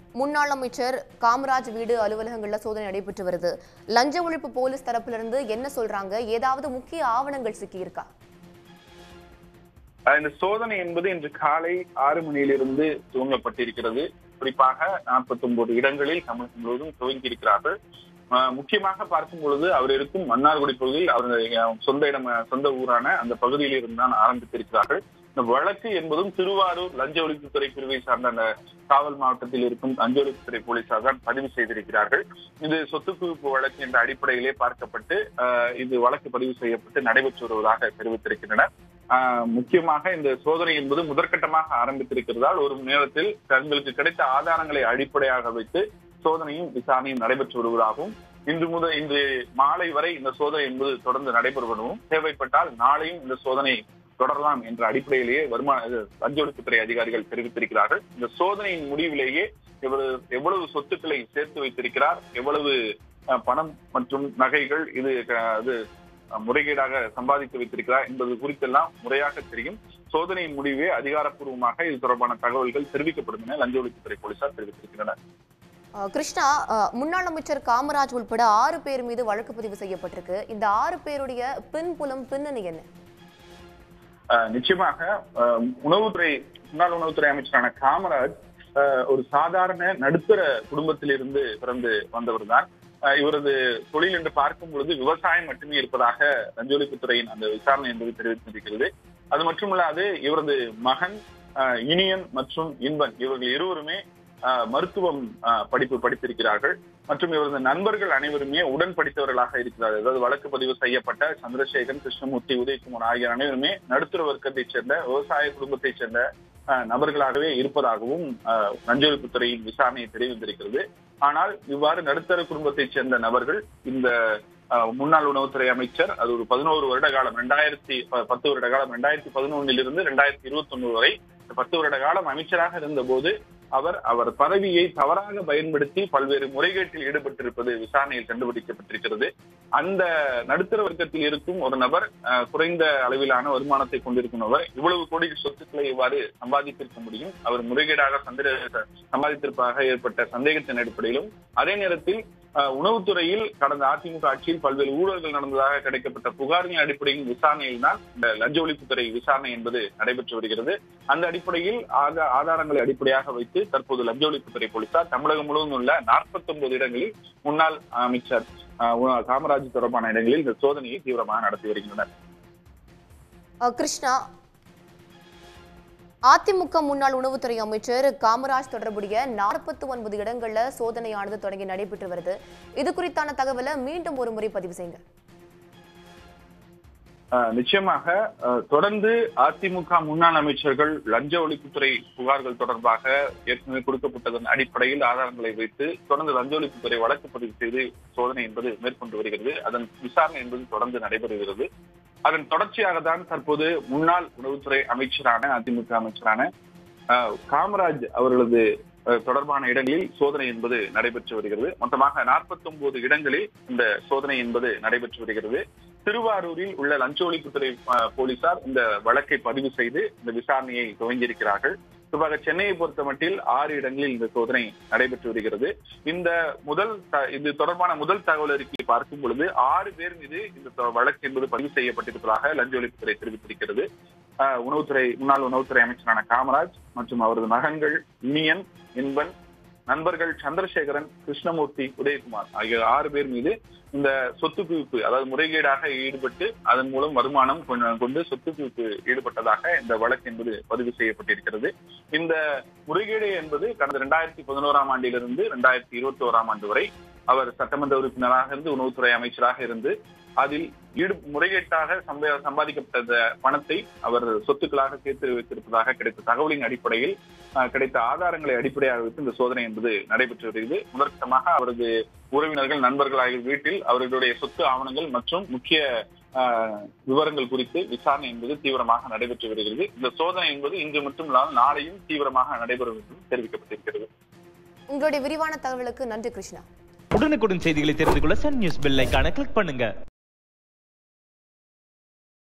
முன்னாள் அமைச்சர் காமராஜ் வீடு அலுவலகங்கள்ல சோதனை நடைபெற்று வருது லஞ்ச ஒழிப்பு போலீஸ் தரப்பிலிருந்து என்ன சொல்றாங்க ஏதாவது முக்கிய ஆவணங்கள் சிக்கியிருக்கா அஹ் இந்த சோதனை என்பது இன்று காலை ஆறு மணியிலிருந்து துவங்கப்பட்டிருக்கிறது குறிப்பாக 49 இடங்களில் தமிழகம் முழுவதும் துவங்கி இருக்கிறார்கள் அஹ் முக்கியமாக பார்க்கும் பொழுது அவர் இருக்கும் மன்னார்குடி பகுதியில் அவர் அஹ், சொந்த இடம் சொந்த ஊரான அந்த பகுதியில் இருந்து தான் ஆரம்பித்திருக்கிறார்கள் இந்த வழக்கு என்பதும் திருவாரூர் லஞ்ச ஒழிப்புத்துறை பிரிவை சார்ந்த அந்த காவல் மாவட்டத்தில் இருக்கும் லஞ்ச ஒழிப்புத்துறை போலீசார் தான் பதிவு செய்திருக்கிறார்கள் இது சொத்து குவிப்பு வழக்கு என்ற அடிப்படையிலே பார்க்கப்பட்டு அஹ், இது வழக்கு பதிவு செய்யப்பட்டு நடைபெற்று வருவதாக தெரிவித்திருக்கின்றனர் ஆஹ் முக்கியமாக இந்த சோதனை என்பது முதற்கட்டமாக ஆரம்பித்திருக்கிறதால் ஒரு நேரத்தில் தங்களுக்கு கிடைத்த ஆதாரங்களை அடிப்படையாக வைத்து சோதனையும் விசாரணையும் நடைபெற்று வருவதாகவும் இன்று முதல் இன்று மாலை வரை இந்த சோதனை என்பது தொடர்ந்து நடைபெறுவதும் தேவைப்பட்டால் நாளையும் இந்த சோதனை தொடரலாம் என்ற அடிப்படையிலேயே வருமான இது, லஞ்ச ஒழிப்புத்துறை அதிகாரிகள் தெரிவித்திருக்கிறார்கள் இந்த சோதனையின் முடிவிலேயே எவ்வளவு எவ்வளவு சொத்துக்களை சேர்த்து வைத்திருக்கிறார் எவ்வளவு அஹ், பணம் மற்றும் நகைகள் இது அஹ், இது அஹ், முறைகேடாக சம்பாதித்து வைத்திருக்கிறார் என்பது குறித்தெல்லாம் முறையாக தெரியும் சோதனையின் முடிவே அதிகாரப்பூர்வமாக இது தொடர்பான தகவல்கள் தெரிவிக்கப்படும் என லஞ்ச ஒழிப்புத்துறை போலீசார் தெரிவித்திருக்கின்றனர் அஹ் கிருஷ்ணா அஹ், முன்னாள் அமைச்சர் காமராஜ் உள்பட ஆறு பேர் மீது வழக்கு பதிவு செய்யப்பட்டிருக்கு இந்த ஆறு பேருடைய பின்புலம் பின்னணி என்ன அஹ், நிச்சயமாக அஹ், உணவுத்துறை முன்னாள் உணவுத்துறை அமைச்சரான காமராஜ் அஹ், ஒரு சாதாரண நடுத்தர குடும்பத்திலிருந்து பிறந்து வந்தவர் தான் இவரது தொழில் என்று பார்க்கும் பொழுது விவசாயம் மட்டுமே இருப்பதாக லஞ்ச ஒழிப்புத்துறையின் அந்த விசாரணை என்பது தெரிவித்திருக்கிறது அது மட்டுமல்லாது இவரது மகன் அஹ், இனியன் மற்றும் இன்பன் இவர்கள் இருவருமே அஹ், மருத்துவம் அஹ், படிப்பு படித்திருக்கிறார்கள் மற்றும் இவரது நண்பர்கள் அனைவருமே உடன் படித்தவர்களாக இருக்கிறார்கள் அதாவது வழக்கு பதிவு செய்யப்பட்ட சந்திரசேகரன் கிருஷ்ணமூர்த்தி உதயகுமார் ஆகிய அனைவருமே நடுத்தர வர்க்கத்தைச் சேர்ந்த விவசாய குடும்பத்தைச் சேர்ந்த அஹ், நபர்களாகவே இருப்பதாகவும் அஹ், லஞ்ச ஒழிப்புத்துறையின் விசாரணை தெரிவித்திருக்கிறது ஆனால் இவ்வாறு நடுத்தர குடும்பத்தைச் சேர்ந்த நபர்கள் இந்த அஹ், முன்னாள் உணவுத்துறை அமைச்சர் அது ஒரு பதினோரு வருட காலம் ரெண்டாயிரத்தி ப- பத்து வருட காலம் ரெண்டாயிரத்தி பதினொன்னிலிருந்து ரெண்டாயிரத்தி இருபத்தி ஒண்ணு வரை இந்த பத்து வருட காலம் அமைச்சராக இருந்தபோது அவர் அவர் பதவியை தவறாக பயன்படுத்தி பல்வேறு முறைகேட்டில் ஈடுபட்டிருப்பது விசாரணையில் கண்டுபிடிக்கப்பட்டிருக்கிறது அந்த நடுத்தர வர்க்கத்தில் இருக்கும் ஒரு நபர் அஹ், குறைந்த அளவிலான வருமானத்தை கொண்டிருக்கும் நபர் இவ்வளவு கோடி சொத்துக்களை இவ்வாறு சம்பாதித்திருக்க முடியும் அவர் முறைகேடாக சந்திர சம்பாதித்திருப்பதாக ஏற்பட்ட சந்தேகத்தின் அடிப்படையிலும் அதே நேரத்தில் அஹ், உணவுத்துறையில் கடந்த அதிமுக ஆட்சியில் பல்வேறு ஊழல்கள் நடந்ததாக கிடைக்கப்பட்ட புகாரின் அடிப்படையில் விசாரணையில் தான் இந்த லஞ்ச ஒழிப்புத்துறை விசாரணை என்பது நடைபெற்று வருகிறது அந்த அடிப்படையில் ஆத- ஆதாரங்களை அடிப்படையாக வைத்து தற்போது லஞ்ச ஒழிப்புத்துறை போலீசார் தமிழகம் முழுவதும் உள்ள 49 இடங்களில் முன்னாள் அமைச்சர் அஹ், உ- காமராஜ் தொடர்பான இடங்களில் இந்த சோதனையை தீவிரமாக நடத்தி வருகின்றனர் அஹ் கிருஷ்ணா அதிமுக முன்னாள் உணவுத்துறை அமைச்சர் காமராஜ் தொடர்புடைய நாற்பத்தி ஒன்பது இடங்கள்ல சோதனையானது தொடங்கி நடைபெற்று வருது இது குறித்தான தகவலை மீண்டும் ஒரு முறை பதிவு செய்யுங்க அஹ், நிச்சயமாக அஹ், தொடர்ந்து அதிமுக முன்னாள் அமைச்சர்கள் லஞ்ச ஒழிப்புத்துறை புகார்கள் தொடர்பாக ஏற்கனவே கொடுக்கப்பட்டதன் அடிப்படையில் ஆதாரங்களை வைத்து தொடர்ந்து லஞ்ச ஒழிப்புத்துறை வழக்கு பதிவு செய்து சோதனை என்பது மேற்கொண்டு வருகிறது அதன் விசாரணை என்பது தொடர்ந்து நடைபெறுகிறது அதன் தொடர்ச்சியாக தான் தற்போது முன்னாள் உணவுத்துறை அமைச்சரான அதிமுக அமைச்சரான அஹ், காமராஜ் அவர்களது அஹ், தொடர்பான இடங்களில் சோதனை என்பது நடைபெற்று வருகிறது மொத்தமாக 49 இடங்களில் இந்த சோதனை என்பது நடைபெற்று வருகிறது திருவாரூரில் உள்ள லஞ்ச ஒழிப்புத்துறை அஹ், போலீசார் இந்த வழக்கை பதிவு செய்து இந்த விசாரணையை துவங்கியிருக்கிறார்கள் குறிப்பாக சென்னையை பொறுத்தமட்டில் ஆறு இடங்களில் இந்த சோதனை நடைபெற்று வருகிறது இந்த முதல் த- இது தொடர்பான முதல் தகவல் அறிக்கையை பார்க்கும் பொழுது ஆறு பேர் மீது இந்த தொ- வழக்கு என்பது பதிவு செய்யப்பட்டிருப்பதாக லஞ்ச ஒழிப்புத்துறை தெரிவித்திருக்கிறது அஹ், உணவுத்துறை முன்னாள் உணவுத்துறை அமைச்சரான காமராஜ் மற்றும் அவரது மகன்கள் இனியன் இன்பன் நண்பர்கள் சந்திரசேகரன் கிருஷ்ணமூர்த்தி உதயகுமார் ஆகிய ஆறு பேர் மீது இந்த சொத்து குவிப்பு அதாவது முறைகேடாக ஈடுபட்டு அதன் மூலம் வருமானம் கொண்டு- கொண்டு சொத்து குவிப்பு ஈடுபட்டதாக இந்த வழக்கு என்பது பதிவு செய்யப்பட்டிருக்கிறது இந்த முறைகேடு என்பது கடந்த இரண்டாயிரத்தி பதினோராம் ஆண்டிலிருந்து இரண்டாயிரத்தி இருபத்தி ஓராம் ஆண்டு வரை அவர் சட்டமன்ற உறுப்பினராக இருந்து உணவுத்துறை அமைச்சராக இருந்து அதில் ஈடு முறைகேட்டாக சம்ப சம்பாதிக்கப்பட்ட பணத்தை அவர் சொத்துக்களாக சேர்த்து வைத்திருப்பதாக கிடைத்த தகவலின் அடிப்படையில் அஹ், கிடைத்த ஆதாரங்களை அடிப்படையாக வைத்து இந்த சோதனை என்பது நடைபெற்று வருகிறது முதற்கட்டமாக அவரது உறவினர்கள் நண்பர்கள் ஆகிய வீட்டில் அவர்களுடைய சொத்து ஆவணங்கள் மற்றும் முக்கிய அஹ், விவரங்கள் குறித்து விசாரணை என்பது தீவிரமாக நடைபெற்று வருகிறது இந்த சோதனை என்பது இன்று மட்டும் இல்லாமல் நாளையும் தீவிரமாக நடைபெறும் என்றும் தெரிவிக்கப்பட்டிருக்கிறது உங்களுடைய விரிவான தகவலுக்கு நன்றி கிருஷ்ணா உடனுக்குடன் செய்திகளை தெரிந்து கொள்ள சன் நியூஸ் பெல் ஐகானை கிளிக் பண்ணுங்க